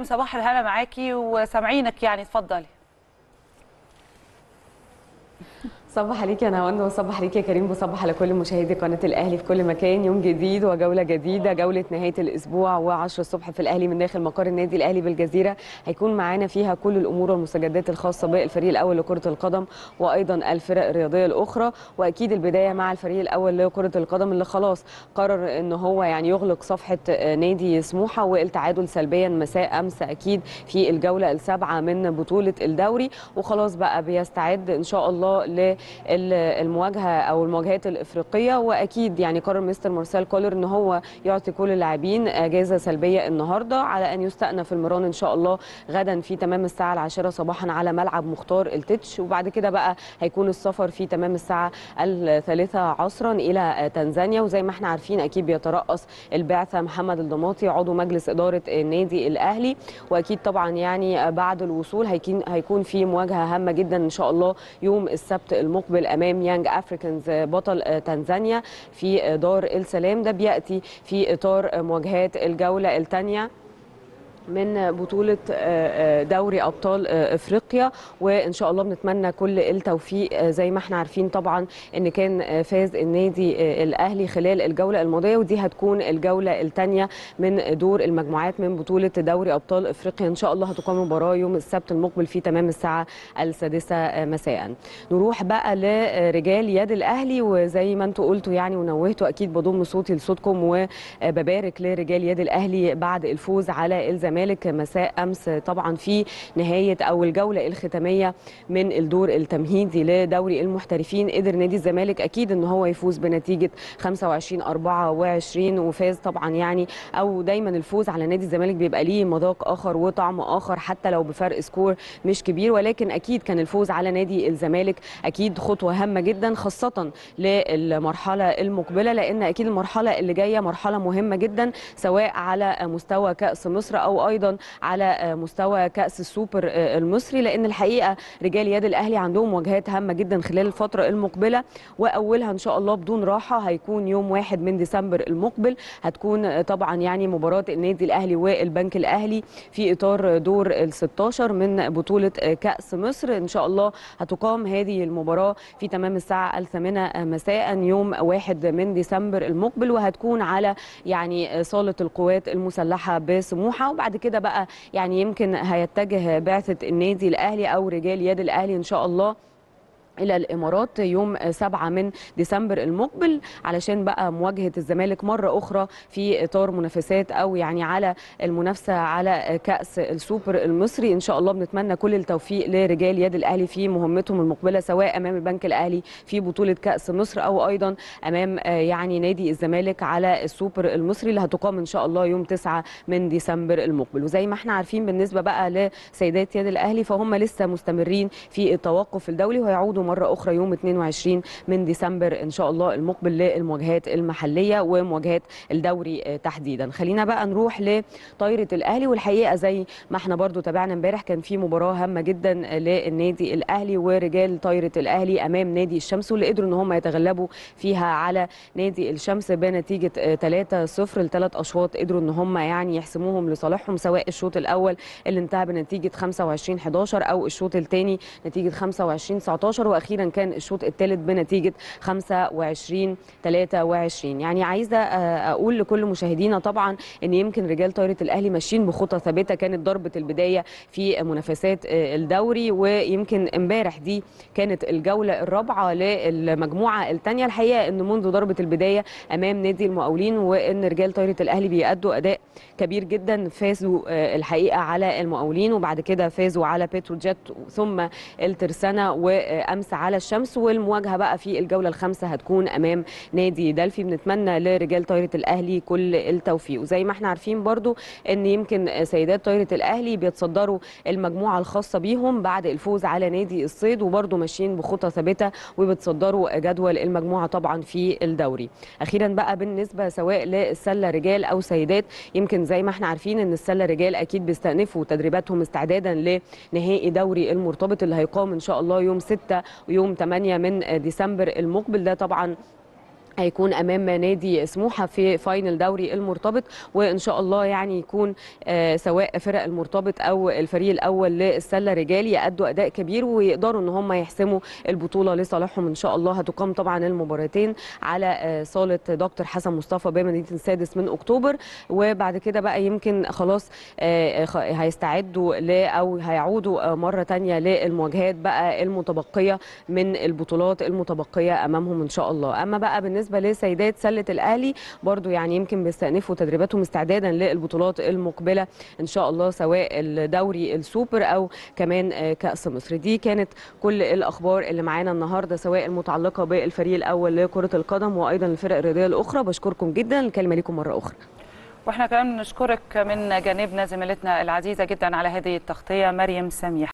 مريم صباح الهنا معاكي وسامعينك يعني اتفضلي صبح عليك يا نهاوند وصبح عليك يا كريم وصبح على كل مشاهدي قناه الاهلي في كل مكان يوم جديد وجوله جديده جوله نهايه الاسبوع و10 الصبح في الاهلي من داخل مقر النادي الاهلي بالجزيره هيكون معانا فيها كل الامور والمستجدات الخاصه بالفريق الاول لكره القدم وايضا الفرق الرياضيه الاخرى واكيد البدايه مع الفريق الاول لكره القدم اللي خلاص قرر ان هو يعني يغلق صفحه نادي سموحه والتعادل سلبيا مساء امس اكيد في الجوله السابعه من بطوله الدوري وخلاص بقى بيستعد ان شاء الله ل المواجهه او المواجهات الافريقيه واكيد يعني قرر مستر مارسيل كولر ان هو يعطي كل اللاعبين اجازه سلبيه النهارده على ان يستأنف المران ان شاء الله غدا في تمام الساعه العاشره صباحا على ملعب مختار التتش وبعد كده بقى هيكون السفر في تمام الساعه الثالثه عصرا الى تنزانيا وزي ما احنا عارفين اكيد بيترأس البعثه محمد الضماطي عضو مجلس اداره النادي الاهلي واكيد طبعا يعني بعد الوصول هيكون هيكون في مواجهه هامه جدا ان شاء الله يوم السبت المقبل امام يانج افريكانز بطل تنزانيا في دار السلام ده بياتي في اطار مواجهات الجوله الثانيه من بطولة دوري أبطال إفريقيا وإن شاء الله بنتمنى كل التوفيق زي ما احنا عارفين طبعا إن كان فاز النادي الأهلي خلال الجولة الماضية ودي هتكون الجولة الثانية من دور المجموعات من بطولة دوري أبطال إفريقيا إن شاء الله هتقام مباراة يوم السبت المقبل في تمام الساعة السادسة مساء نروح بقى لرجال يد الأهلي وزي ما انتوا قلتوا يعني ونوهتوا أكيد بضم صوتي لصوتكم وببارك لرجال يد الأهلي بعد الفوز على الزمالك الزمالك مساء امس طبعا في نهايه او الجوله الختاميه من الدور التمهيدي لدوري المحترفين قدر نادي الزمالك اكيد ان هو يفوز بنتيجه 25 24 وفاز طبعا يعني او دايما الفوز على نادي الزمالك بيبقى ليه مذاق اخر وطعم اخر حتى لو بفرق سكور مش كبير ولكن اكيد كان الفوز على نادي الزمالك اكيد خطوه هامه جدا خاصه للمرحله المقبله لان اكيد المرحله اللي جايه مرحله مهمه جدا سواء على مستوى كاس مصر او ايضا على مستوى كاس السوبر المصري لان الحقيقه رجال يد الاهلي عندهم مواجهات هامه جدا خلال الفتره المقبله واولها ان شاء الله بدون راحه هيكون يوم 1 من ديسمبر المقبل هتكون طبعا يعني مباراه النادي الاهلي والبنك الاهلي في اطار دور ال 16 من بطوله كاس مصر ان شاء الله هتقام هذه المباراه في تمام الساعه الثامنه مساء يوم 1 من ديسمبر المقبل وهتكون على يعني صاله القوات المسلحه بسموحه وبعد كده بقى يعني يمكن هيتجه بعثه النادي الاهلي او رجال يد الاهلي ان شاء الله الى الامارات يوم 7 من ديسمبر المقبل علشان بقى مواجهه الزمالك مره اخرى في اطار منافسات او يعني على المنافسه على كاس السوبر المصري ان شاء الله بنتمنى كل التوفيق لرجال يد الاهلي في مهمتهم المقبله سواء امام البنك الاهلي في بطوله كاس مصر او ايضا امام يعني نادي الزمالك على السوبر المصري اللي هتقام ان شاء الله يوم 9 من ديسمبر المقبل وزي ما احنا عارفين بالنسبه بقى لسيدات يد الاهلي فهم لسه مستمرين في التوقف الدولي وهيعودوا مره اخرى يوم 22 من ديسمبر ان شاء الله المقبل للمواجهات المحليه ومواجهات الدوري تحديدا خلينا بقى نروح لطايره الاهلي والحقيقه زي ما احنا برضو تابعنا امبارح كان في مباراه هامه جدا للنادي الاهلي ورجال طايره الاهلي امام نادي الشمس واللي قدروا ان هم يتغلبوا فيها على نادي الشمس بنتيجه 3-0 لثلاث اشواط قدروا ان هم يعني يحسموهم لصالحهم سواء الشوط الاول اللي انتهى بنتيجه 25 11 او الشوط الثاني نتيجه 25 19 واخيرا كان الشوط الثالث بنتيجه 25 23 يعني عايزه اقول لكل مشاهدينا طبعا ان يمكن رجال طايره الاهلي ماشيين بخطى ثابته كانت ضربه البدايه في منافسات الدوري ويمكن امبارح دي كانت الجوله الرابعه للمجموعه الثانيه الحقيقه ان منذ ضربه البدايه امام نادي المقاولين وان رجال طايره الاهلي بيأدوا اداء كبير جدا فازوا الحقيقه على المقاولين وبعد كده فازوا على بتروجيت ثم الترسانه وامس على الشمس والمواجهه بقى في الجوله الخامسه هتكون امام نادي دلفي بنتمنى لرجال طايره الاهلي كل التوفيق وزي ما احنا عارفين برضو ان يمكن سيدات طايره الاهلي بيتصدروا المجموعه الخاصه بيهم بعد الفوز على نادي الصيد وبرضو ماشيين بخطى ثابته وبتصدروا جدول المجموعه طبعا في الدوري اخيرا بقى بالنسبه سواء للسله رجال او سيدات يمكن زي ما احنا عارفين ان السله رجال اكيد بيستأنفوا تدريباتهم استعدادا لنهائي دوري المرتبط اللي هيقام ان شاء الله يوم 6 ويوم 8 من ديسمبر المقبل ده طبعا هيكون امام نادي سموحه في فاينل دوري المرتبط وان شاء الله يعني يكون آه سواء فرق المرتبط او الفريق الاول للسله رجال يادوا اداء كبير ويقدروا ان هم يحسموا البطوله لصالحهم ان شاء الله هتقام طبعا المباراتين على آه صاله دكتور حسن مصطفى بمدينه السادس من اكتوبر وبعد كده بقى يمكن خلاص آه هيستعدوا ل او هيعودوا مره ثانيه للمواجهات بقى المتبقيه من البطولات المتبقيه امامهم ان شاء الله اما بقى بالنسبه بالنسبه لسيدات سله الاهلي برضو يعني يمكن بيستأنفوا تدريباتهم استعدادا للبطولات المقبله ان شاء الله سواء الدوري السوبر او كمان كاس مصر دي كانت كل الاخبار اللي معانا النهارده سواء المتعلقه بالفريق الاول لكره القدم وايضا الفرق الرياضيه الاخرى بشكركم جدا الكلمه لكم مره اخرى واحنا كمان نشكرك من جانبنا زميلتنا العزيزه جدا على هذه التغطيه مريم سميح